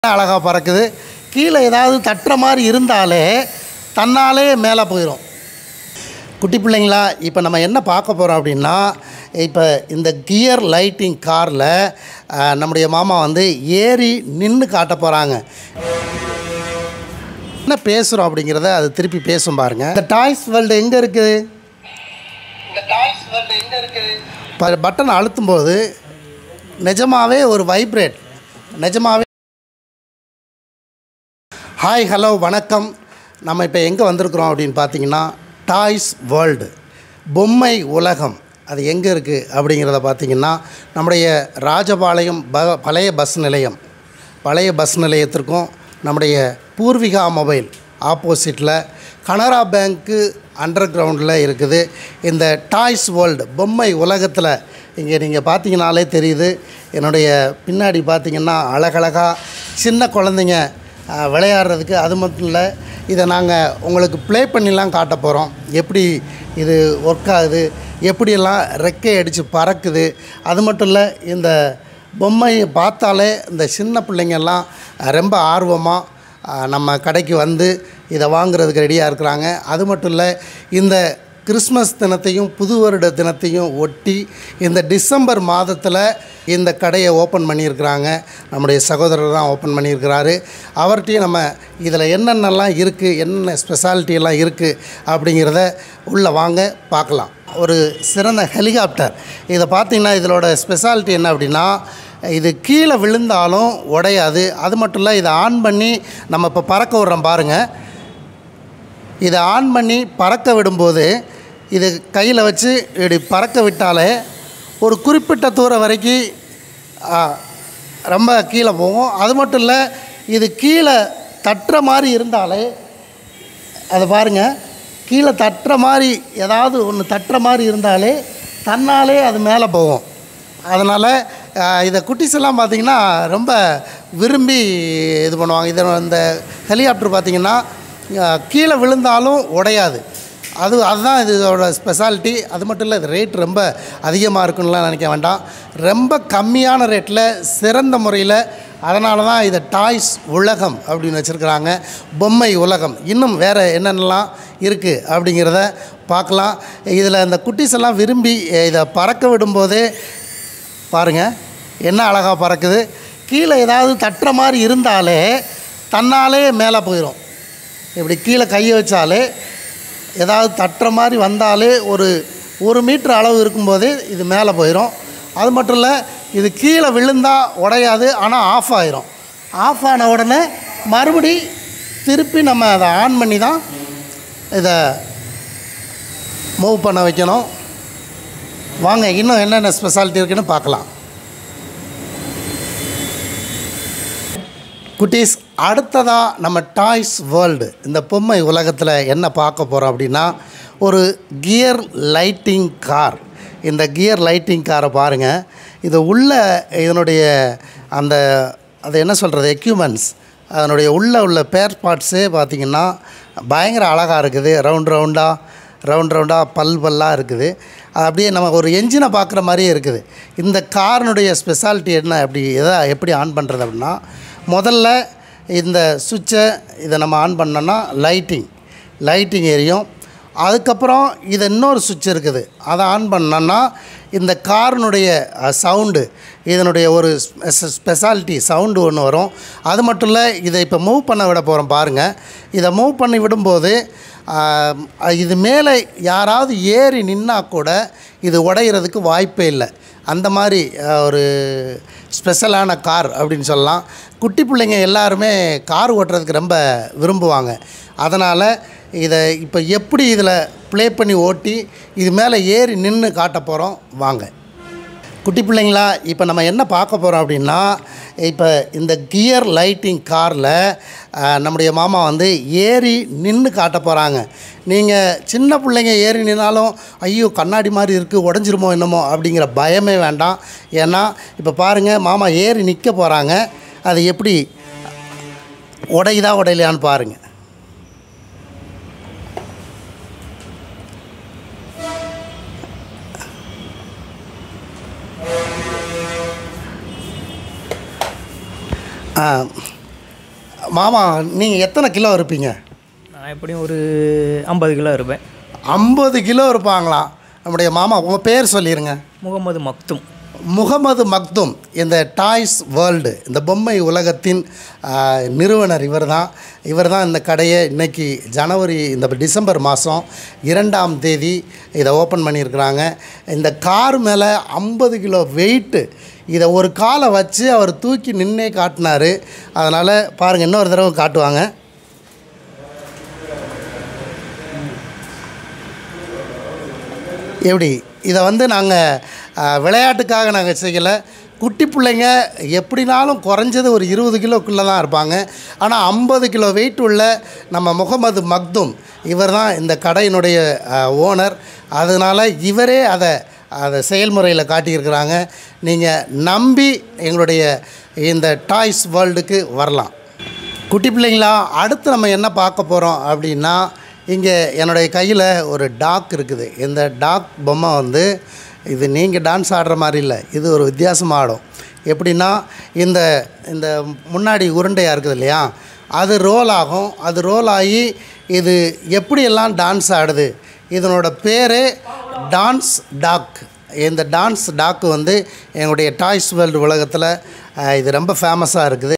அழகாக பறக்குது கீழே ஏதாவது தட்டுற மாதிரி இருந்தாலே தன்னாலே மேலே போயிடும் குட்டி பிள்ளைங்களா இப்போ நம்ம என்ன பார்க்க போகிறோம் அப்படின்னா இப்போ இந்த கியர் லைட்டிங் காரில் நம்முடைய மாமா வந்து ஏறி நின்று காட்ட போகிறாங்க என்ன பேசுகிறோம் அப்படிங்கிறத அது திருப்பி பேசும் பாருங்க இந்த டாய்ஸ் வேர்ல்டு எங்கே இருக்குது இந்த டாய்ஸ் வேர்ல்டு எங்கே இருக்குது பட்டன் அழுத்தும்போது நிஜமாவே ஒரு வைப்ரேட் நிஜமாவே ஹாய் ஹலோ வணக்கம் நம்ம இப்போ எங்கே வந்திருக்கிறோம் அப்படின்னு பார்த்தீங்கன்னா டாய்ஸ் வேர்ல்டு பொம்மை உலகம் அது எங்கே இருக்குது அப்படிங்கிறத பார்த்தீங்கன்னா நம்முடைய ராஜபாளையம் ப பழைய பஸ் நிலையம் பழைய பஸ் நிலையத்திற்கும் நம்முடைய பூர்விகா மொபைல் ஆப்போசிட்டில் கனரா பேங்க்கு அண்டர் கிரவுண்டில் இருக்குது இந்த டாய்ஸ் வேர்ல்டு பொம்மை உலகத்தில் இங்கே நீங்கள் பார்த்தீங்கனாலே தெரியுது என்னுடைய பின்னாடி பார்த்தீங்கன்னா அழகழகாக சின்ன குழந்தைங்க அஹ், விளையாடுறதுக்கு அது மட்டும் இல்லை இதை நாங்கள் உங்களுக்கு ப்ளே பண்ணிலாம் காட்ட போகிறோம் எப்படி இது ஒர்க் ஆகுது எப்படியெல்லாம் ரெக்கை அடித்து பறக்குது அது மட்டும் இல்லை இந்த பொம்மையை பார்த்தாலே இந்த சின்ன பிள்ளைங்கெல்லாம் அஹ், ரொம்ப ஆர்வமாக நம்ம கடைக்கு வந்து இதை வாங்குறதுக்கு ரெடியாக இருக்கிறாங்க அது மட்டும் இல்லை இந்த கிறிஸ்மஸ் தினத்தையும் புது வருட தினத்தையும் ஒட்டி இந்த டிசம்பர் மாதத்தில் இந்த கடையை ஓப்பன் பண்ணியிருக்கிறாங்க நம்முடைய சகோதரர் தான் ஓப்பன் பண்ணியிருக்கிறாரு அவர்கிட்டையும் நம்ம இதில் என்னென்னலாம் இருக்குது என்னென்ன ஸ்பெஷாலிட்டி எல்லாம் இருக்குது அப்படிங்கிறத உள்ளே வாங்க பார்க்கலாம் ஒரு சிறந்த ஹெலிகாப்டர் இதை பார்த்தீங்கன்னா இதோட ஸ்பெஷாலிட்டி என்ன அப்படின்னா இது கீழே விழுந்தாலும் உடையாது அது மட்டும் இல்லை இதை ஆன் பண்ணி நம்ம இப்போ பறக்க விட்றோம் பாருங்கள் இதை ஆன் பண்ணி பறக்க விடும்போது இது கையில் வச்சு இப்படி பறக்க விட்டாலே ஒரு குறிப்பிட்ட தூரம் வரைக்கும் ஆ, ரொம்ப கீழே போகும் அது மட்டும் இல்லை இது கீழே தட்டுற மாதிரி இருந்தாலே அதை பாருங்கள் கீழே தட்டுற மாதிரி ஏதாவது ஒன்று தட்டுற மாதிரி இருந்தாலே தன்னாலே அது மேலே போகும் அதனால் இதை குட்டிஸ் எல்லாம் பார்த்திங்கன்னா ரொம்ப விரும்பி இது பண்ணுவாங்க இதை இந்த ஹெலிகாப்டர் பார்த்திங்கன்னா அஹ், கீழே விழுந்தாலும் உடையாது அது அதுதான் இதோட ஸ்பெஷாலிட்டி அது மட்டும் இல்லை இது ரேட் ரொம்ப அதிகமாக இருக்குன்னுலாம் நினைக்க வேண்டாம் ரொம்ப கம்மியான ரேட்டில் சிறந்த முறையில் அதனால தான் இதை டாய்ஸ் உலகம் அப்படின்னு வச்சுருக்குறாங்க பொம்மை உலகம் இன்னும் வேறு என்னென்னலாம் இருக்குது அப்படிங்கிறத பார்க்கலாம் இதில் இந்த குட்டீஸ் எல்லாம் விரும்பி அஹ், இதை பறக்க விடும்போதே பாருங்கள் என்ன அழகாக பறக்குது கீழே ஏதாவது தட்டுற மாதிரி இருந்தாலே தன்னாலே மேலே போயிடும் இப்படி கீழே கையை வச்சாலே ஏதாவது தட்டுற மாதிரி வந்தாலே ஒரு ஒரு மீட்டர் அளவு இருக்கும்போதே இது மேலே போயிடும் அது மட்டும் இல்லை இது கீழே விழுந்தா உடையாது ஆனால் ஆஃப் ஆயிரும் ஆஃப் ஆன உடனே மறுபடி திருப்பி நம்ம அதை ஆன் பண்ணி தான் இதை மூவ் பண்ண வைக்கணும் வாங்க இன்னும் என்னென்ன ஸ்பெஷாலிட்டி இருக்குன்னு பார்க்கலாம் குட்டீஸ் அடுத்ததாக நம்ம டாய்ஸ் வேர்ல்டு இந்த பொம்மை உலகத்தில் என்ன பார்க்க போகிறோம் அப்படின்னா ஒரு கியர் லைட்டிங் கார் இந்த கியர் லைட்டிங் காரை பாருங்கள் இது உள்ள இதனுடைய அந்த அது என்ன சொல்கிறது எக்யூப்மெண்ட்ஸ் அதனுடைய உள்ளே உள்ள பேர் பார்ட்ஸே பார்த்திங்கன்னா பயங்கர அழகாக இருக்குது ரவுண்ட் ரவுண்டாக ரவுண்ட் ரவுண்டாக பல் பல்லாக இருக்குது அது அப்படியே நம்ம ஒரு என்ஜினை பார்க்குற மாதிரியே இருக்குது இந்த காரினுடைய ஸ்பெஷாலிட்டி என்ன அப்படி எதை எப்படி ஆன் பண்ணுறது அப்படின்னா முதல்ல இந்த சுவிட்சை இதை நம்ம ஆன் பண்ணோன்னா லைட்டிங் லைட்டிங் எரியும் அதுக்கப்புறம் இது இன்னொரு சுவிட்ச் இருக்குது அதை ஆன் பண்ணோன்னா இந்த காரினுடைய சவுண்டு இதனுடைய ஒரு ஸ்பெஷாலிட்டி சவுண்டு ஒன்று வரும் அது மட்டும் இல்லை இதை இப்போ மூவ் பண்ண விட போகிறோம் பாருங்கள் இதை மூவ் பண்ணி விடும்போது ஆம், இது மேலே யாராவது ஏறி நின்னா கூட இது உடையிறதுக்கு வாய்ப்பே இல்லை அந்த மாதிரி அஹ், ஒரு ஸ்பெஷலான கார் அப்படின்னு சொல்லலாம் குட்டி பிள்ளைங்க எல்லாருமே கார் ஓட்டுறதுக்கு ரொம்ப விரும்புவாங்க அதனால் இதை இப்போ எப்படி இதில் ப்ளே பண்ணி ஓட்டி இது மேலே ஏறி நின்று காட்ட போகிறோம் வாங்க குட்டி பிள்ளைங்களா இப்போ நம்ம என்ன பார்க்க போகிறோம் அப்படின்னா இப்போ இந்த கியர் லைட்டிங் காரில் நம்முடைய மாமா வந்து ஏறி நின்று காட்ட போகிறாங்க நீங்கள் சின்ன பிள்ளைங்க ஏறி நின்னாலும் ஐயோ கண்ணாடி மாதிரி இருக்குது உடஞ்சிருமோ என்னமோ அப்படிங்கிற பயமே வேண்டாம் ஏன்னா இப்போ பாருங்கள் மாமா ஏறி நிற்க போகிறாங்க அது எப்படி உடையுதா உடையலையான்னு பாருங்கள் மாமா நீங்கள் எத்தனை கிலோ இருப்பீங்க நான் எப்படியும் ஒரு ஐம்பது கிலோ இருப்பேன் ஐம்பது கிலோ இருப்பாங்களாம் நம்முடைய மாமா உங்கள் பேர் சொல்லிடுங்க முகமது மக்தும் முகமது மக்தும் இந்த டாய்ஸ் வேர்ல்டு இந்த பொம்மை உலகத்தின் ஆ, நிறுவனர் இவர் தான் இவர் தான் இந்த கடையை இன்னைக்கு ஜனவரி இந்த டிசம்பர் மாதம் இரண்டாம் தேதி இதை ஓப்பன் பண்ணியிருக்கிறாங்க இந்த கார் மேலே ஐம்பது கிலோ வெயிட்டு இதை ஒரு காலை வச்சு அவர் தூக்கி நின்னே காட்டினார் அதனால் பாருங்கள் இன்னொரு தடவை காட்டுவாங்க எப்படி இதை வந்து நாங்கள் விளையாட்டுக்காக நாங்கள் செய்யலை குட்டி பிள்ளைங்க எப்படினாலும் குறைஞ்சது ஒரு இருபது கிலோக்குள்ளே தான் இருப்பாங்க ஆனால் ஐம்பது கிலோ வெயிட் உள்ள நம்ம முகமது மக்தும் இவர் தான் இந்த கடையினுடைய ஓனர் அதனால் இவரே அதை அதை செயல்முறையில் காட்டியிருக்கிறாங்க நீங்கள் நம்பி எங்களுடைய இந்த டாய்ஸ் வேர்ல்டுக்கு வரலாம் குட்டி பிள்ளைங்களா அடுத்து நம்ம என்ன பார்க்க போகிறோம் அப்படின்னா இங்கே என்னுடைய கையில் ஒரு டாக் இருக்குது இந்த டாக் பொம்மை வந்து இது நீங்கள் டான்ஸ் ஆடுற மாதிரி இல்லை இது ஒரு வித்தியாசமாக ஆடும் எப்படின்னா இந்த இந்த முன்னாடி உருண்டையாக இருக்குது இல்லையா அது ரோல் ஆகும் அது ரோல் ஆகி இது எப்படியெல்லாம் டான்ஸ் ஆடுது இதனோட பேரே டான்ஸ் டாக் இந்த டான்ஸ் டாக்கு வந்து எங்களுடைய டாய்ஸ் வேர்ல்டு உலகத்தில் அஹ், இது ரொம்ப ஃபேமஸாக இருக்குது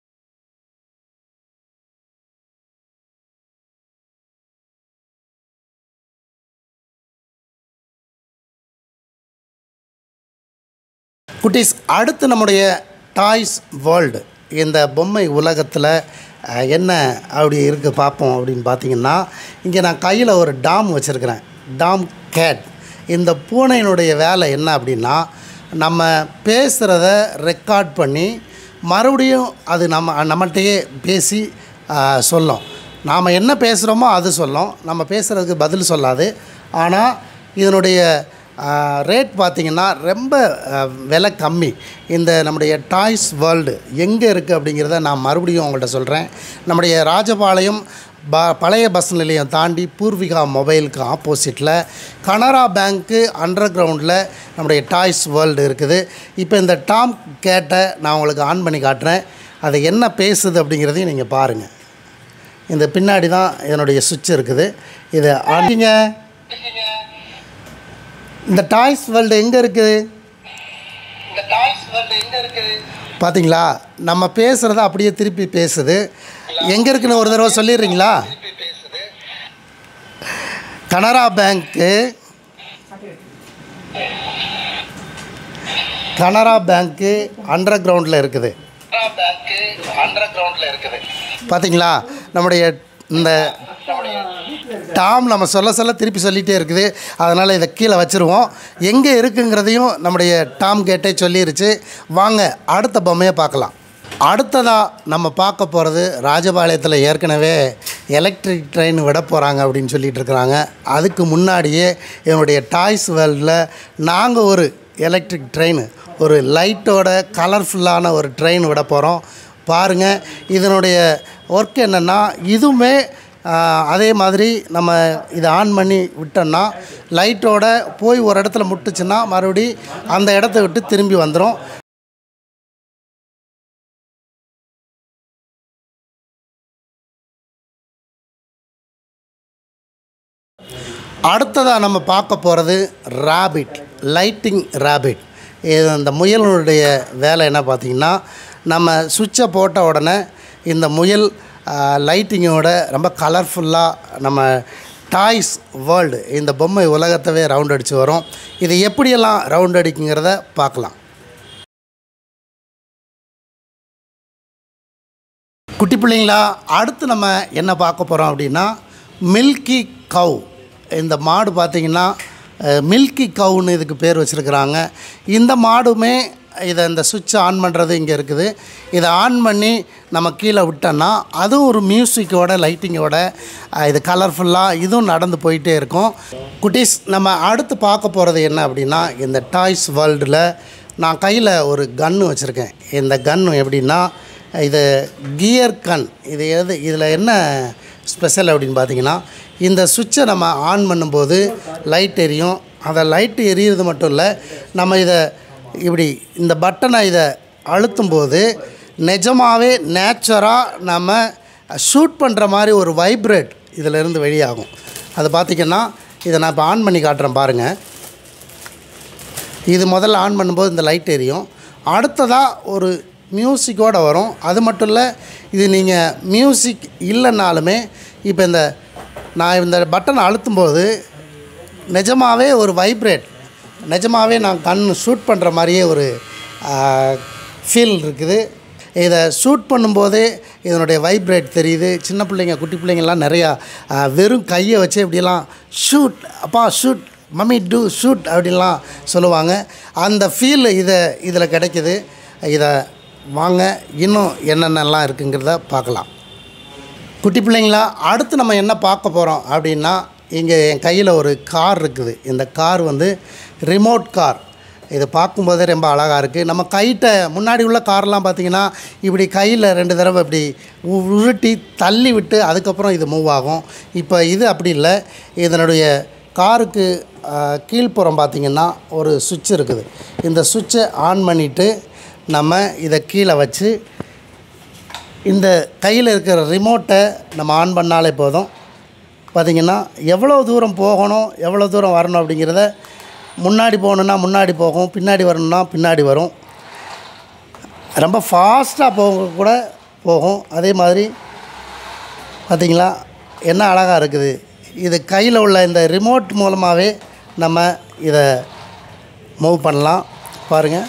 குட்டீஸ் அடுத்து நம்முடைய டாய்ஸ் வேர்ல்டு இந்த பொம்மை உலகத்தில் அஹ், என்ன அப்படி இருக்குது பார்ப்போம் அப்படின்னு பார்த்தீங்கன்னா இங்கே நான் கையில் ஒரு டாம் வச்சுருக்கிறேன் டாம் கேட் இந்த பூனையினுடைய வேலை என்ன அப்படின்னா நம்ம பேசுகிறத ரெக்கார்ட் பண்ணி மறுபடியும் அது நம்ம நம்மள்கிட்டயே பேசி அஹ், சொல்லும் நாம் என்ன பேசுகிறோமோ அது சொல்லும் நம்ம பேசுகிறதுக்கு பதில் சொல்லாது ஆனால் இதனுடைய ரேட் பார்த்திங்கன்னா ரொம்ப ஆஹ், விலை கம்மி இந்த நம்முடைய டாய்ஸ் வேர்ல்டு எங்கே இருக்குது அப்படிங்கிறத நான் மறுபடியும் உங்கள்கிட்ட சொல்கிறேன் நம்முடைய ராஜபாளையம் ப பழைய பஸ் நிலையம் தாண்டி பூர்விகா மொபைலுக்கு ஆப்போசிட்டில் கனரா பேங்க்கு அண்டர் கிரவுண்டில் நம்முடைய டாய்ஸ் வேர்ல்டு இருக்குது இப்போ இந்த டாம் கேட்டை நான் உங்களுக்கு ஆன் பண்ணி காட்டுறேன் அது என்ன பேசுது அப்படிங்கிறதையும் நீங்கள் பாருங்கள் இந்த பின்னாடி தான் இதனுடைய சுவிட்ச் இருக்குது இதை ஆண்டிங்க இந்த டாய்ஸ் வேர்ல்டு எங்கே இருக்குது இந்த டாய்ஸ் வேர்ல்டு எங்க இருக்குது பார்த்தீங்களா நம்ம பேசுகிறத அப்படியே திருப்பி பேசுது எங்கே இருக்குன்னு ஒரு தடவை சொல்லிடுறீங்களா திருப்பி பேசுது Canara bank Canara bank under கிரவுண்டில் இருக்குது கனரா பேங்க்கு அண்டர் கிரவுண்ட்ல இருக்குது பார்த்தீங்களா நம்முடைய இந்த டாம் நம்ம சொல்ல சொல்ல திருப்பி சொல்லிகிட்டே இருக்குது அதனால் இதை கீழே வச்சுருவோம் எங்கே இருக்குங்கிறதையும் நம்முடைய டாம் கேட்டே சொல்லிருச்சு வாங்க அடுத்த பொம்மையை பார்க்கலாம் அடுத்ததாக நம்ம பார்க்க போகிறது ராஜபாளையத்தில் ஏற்கனவே எலக்ட்ரிக் ட்ரெயின் விட போகிறாங்க அப்படின்னு சொல்லிட்டு இருக்கிறாங்க அதுக்கு முன்னாடியே என்னுடைய டாய்ஸ் வேர்ல்டில் நாங்கள் ஒரு எலக்ட்ரிக் ட்ரெயின் ஒரு லைட்டோட கலர்ஃபுல்லான ஒரு ட்ரெயின் விட போகிறோம் பாருங்கள் இதனுடைய ஒர்க் என்னென்னா இதுவுமே ஆஹ், அதே மாதிரி நம்ம இதை ஆன் பண்ணி விட்டோம்னா லைட்டோட போய் ஒரு இடத்துல முட்டுச்சுன்னா மறுபடி அந்த இடத்த விட்டு திரும்பி வந்துடும் அடுத்ததாக நம்ம பார்க்க போகிறது ராபிட் லைட்டிங் ராபிட் இது அந்த முயலுடைய வேலை என்ன பார்த்திங்கன்னா நம்ம சுவிட்சை போட்ட உடனே இந்த முயல் லைட்டிங்கோட ரொம்ப கலர்ஃபுல்லாக நம்ம டாய்ஸ் வேர்ல்டு இந்த பொம்மை உலகத்தவே ரவுண்ட் அடித்து வரும் இது எப்படியெல்லாம் ரவுண்ட் அடிக்குங்கிறத பார்க்கலாம் குட்டி பிள்ளைங்களா அடுத்து நம்ம என்ன பார்க்க போகிறோம் அப்படின்னா மில்கி கவ் இந்த மாடு பார்த்திங்கன்னா மில்கி கவுன்னு இதுக்கு பேர் வச்சுருக்குறாங்க இந்த மாடுமே இதை இந்த சுவிட்சை ஆன் பண்ணுறது இங்கே இருக்குது இதை ஆன் பண்ணி நம்ம கீழே விட்டோன்னா அதுவும் ஒரு மியூசிக்கோட லைட்டிங்கோட அஹ், இது கலர்ஃபுல்லாக இதுவும் நடந்து போயிட்டே இருக்கும் குட்டீஸ் நம்ம அடுத்து பார்க்க போகிறது என்ன அப்படின்னா இந்த டாய்ஸ் வேர்ல்டில் நான் கையில் ஒரு கன்று வச்சுருக்கேன் இந்த கன்று எப்படின்னா இது கியர் கன் இது எது இதில் என்ன ஸ்பெஷல் அப்படின்னு பார்த்தீங்கன்னா இந்த சுவிட்சை நம்ம ஆன் பண்ணும்போது லைட் எரியும் அந்த லைட் எரியிறது மட்டும் இல்லை நம்ம இதை இப்படி இந்த பட்டனை இதை அழுத்தும் போது நிஜமாகவே நேச்சுராக நம்ம ஷூட் பண்ணுற மாதிரி ஒரு வைப்ரேட் இதிலிருந்து வெளியாகும் அது பார்த்திங்கன்னா இதை நான் இப்போ ஆன் பண்ணி காட்டுறேன் பாருங்கள் இது முதல்ல ஆன் பண்ணும்போது இந்த லைட் எரியும் அடுத்ததாக ஒரு மியூசிக்கோடு வரும் அது மட்டும் இல்லை இது நீங்கள் மியூசிக் இல்லைனாலுமே இப்போ இந்த நான் இந்த பட்டனை அழுத்தும்போது நிஜமாகவே ஒரு வைப்ரேட் நிஜமாகவே நான் கண் ஷூட் பண்ணுற மாதிரியே ஒரு ஃபீல் இருக்குது இதை ஷூட் பண்ணும்போதே இதனுடைய வைப்ரேட் தெரியுது சின்ன பிள்ளைங்க குட்டி பிள்ளைங்கள்லாம் நிறையா ஆ, வெறும் கையை வச்சு இப்படிலாம் ஷூட் அப்பா ஷூட் மம்மி டூ ஷூட் அப்படின்லாம் சொல்லுவாங்க அந்த ஃபீல் இதை இதில் கிடைக்குது இதை வாங்க இன்னும் என்னென்னலாம் இருக்குங்கிறத பார்க்கலாம் குட்டி பிள்ளைங்களா அடுத்து நம்ம என்ன பார்க்க போகிறோம் அப்படின்னா இங்கே என் கையில் ஒரு கார் இருக்குது இந்த கார் வந்து ரிமோட் கார் இது பார்க்கும்போதே ரொம்ப அழகாக இருக்குது நம்ம கைட்ட முன்னாடி உள்ள கார்லாம் பார்த்தீங்கன்னா இப்படி கையில் ரெண்டு தடவை இப்படி உ- உருட்டி தள்ளி விட்டு அதுக்கப்புறம் இது மூவ் ஆகும் இப்போ இது அப்படி இல்லை இதனுடைய காருக்கு ஆ, கீழ்ப்புறம் பார்த்திங்கன்னா ஒரு சுவிட்ச் இருக்குது இந்த சுவிட்சை ஆன் பண்ணிவிட்டு நம்ம இதை கீழே வச்சு இந்த கையில் இருக்கிற ரிமோட்டை நம்ம ஆன் பண்ணாலே போதும் பார்த்திங்கன்னா எவ்வளோ தூரம் போகணும் எவ்வளோ தூரம் வரணும் அப்படிங்கிறத முன்னாடி போகணுன்னா முன்னாடி போகும் பின்னாடி வரணும்னா பின்னாடி வரும் ரொம்ப ஃபாஸ்ட்டாக போக கூட போகும் அதே மாதிரி பார்த்திங்களா என்ன அழகாக இருக்குது இது கையில் உள்ள இந்த ரிமோட் மூலமாகவே நம்ம இதை மூவ் பண்ணலாம் பாருங்கள்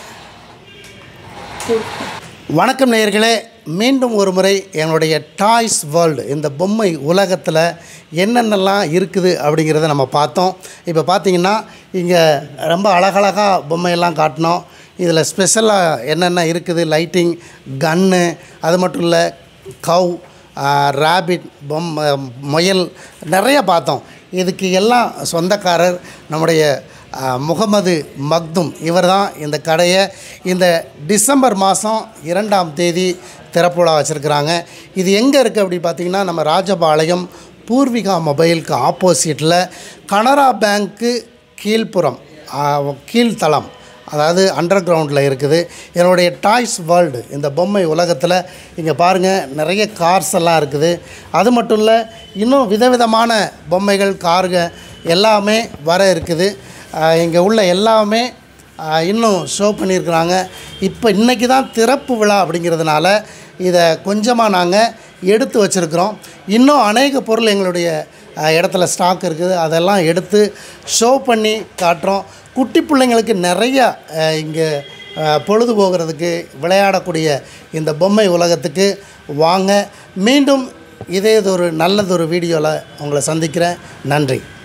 வணக்கம் நேயர்களே மீண்டும் ஒரு முறை என்னுடைய டாய்ஸ் வேர்ல்டு இந்த பொம்மை உலகத்தில் என்னென்னலாம் இருக்குது அப்படிங்கிறத நம்ம பார்த்தோம் இப்போ பார்த்தீங்கன்னா இங்கே ரொம்ப அழகழகாக பொம்மையெல்லாம் காட்டினோம் இதில் ஸ்பெஷலாக என்னென்ன இருக்குது லைட்டிங் கன்னு அது மட்டும் இல்லை கவ் ரேபிட் பொம்மை முயல் நிறைய பார்த்தோம் இதுக்கு எல்லாம் சொந்தக்காரர் நம்முடைய அஹ், முகமது மக்தும் இவர் தான் இந்த கடையை இந்த டிசம்பர் மாதம் இரண்டாம் தேதி திறப்புழா வச்சுருக்கிறாங்க இது எங்கே இருக்குது அப்படி பார்த்தீங்கன்னா நம்ம ராஜபாளையம் பூர்விகா மொபைலுக்கு ஆப்போசிட்டில் கனரா பேங்க்கு கீழ்ப்புறம் அஹ், கீழ்த்தளம் அதாவது அண்டர் கிரவுண்டில் இருக்குது என்னுடைய டாய்ஸ் வேர்ல்டு இந்த பொம்மை உலகத்தில் இங்கே பாருங்கள் நிறைய கார்ஸ் எல்லாம் இருக்குது அது மட்டும் இல்லை இன்னும் விதவிதமான பொம்மைகள் காருங்க எல்லாமே வர இருக்குது இங்கே உள்ள எல்லாமே ஆஹ், இன்னும் ஷோ பண்ணியிருக்கிறாங்க இப்போ இன்றைக்கி தான் திறப்பு விழா அப்படிங்கிறதுனால இதை கொஞ்சமாக நாங்கள் எடுத்து வச்சுருக்கிறோம் இன்னும் அநேக பொருள் எங்களுடைய ஆஹ், இடத்துல ஸ்டாக் இருக்குது அதெல்லாம் எடுத்து ஷோ பண்ணி காட்டுறோம் குட்டி பிள்ளைங்களுக்கு நிறைய இங்கே பொழுது போகிறதுக்கு விளையாடக்கூடிய இந்த பொம்மை உலகத்துக்கு வாங்க மீண்டும் இதே ஒரு நல்லதொரு வீடியோவில் உங்களை சந்திக்கிறேன் நன்றி